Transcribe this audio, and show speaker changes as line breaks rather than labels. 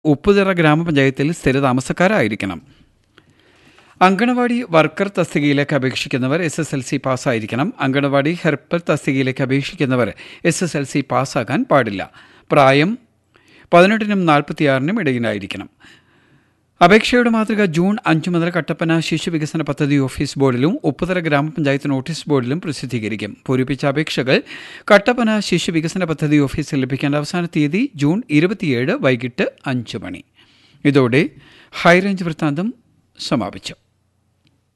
ഉപ്പുതറ ഗ്രാമപഞ്ചായത്തിൽ സ്ഥിരതാമസക്കാരായിരിക്കണം അങ്കണവാടി വർക്കർ തസ്തികയിലേക്ക് അപേക്ഷിക്കുന്നവർ എസ് എസ് എൽ സി പാസ്സായിരിക്കണം അങ്കണവാടി ഹെൽപ്പർ തസ്തികയിലേക്ക് അപേക്ഷിക്കുന്നവർ എസ് എസ് എൽ സി പാസ്സാകാൻ പാടില്ല പ്രായം പതിനെട്ടിനും നാൽപ്പത്തിയാറിനും ഇടയിലായിരിക്കണം അപേക്ഷയുടെ മാതൃക ജൂൺ അഞ്ച് മുതൽ കട്ടപ്പന ശിശു വികസന പദ്ധതി ഓഫീസ് ബോർഡിലും ഉപ്പുതറ ഗ്രാമപഞ്ചായത്ത് നോട്ടീസ് ബോർഡിലും പ്രസിദ്ധീകരിക്കും പൂരിപ്പിച്ച അപേക്ഷകൾ കട്ടപ്പന ശിശു വികസന പദ്ധതി ഓഫീസിൽ ലഭിക്കേണ്ട അവസാന തീയതി ജൂൺ ഇരുപത്തിയേഴ് വൈകിട്ട് അഞ്ച് മണി ഇതോടെ ഹൈറേഞ്ച് വൃത്താന്തം സമാപിച്ചു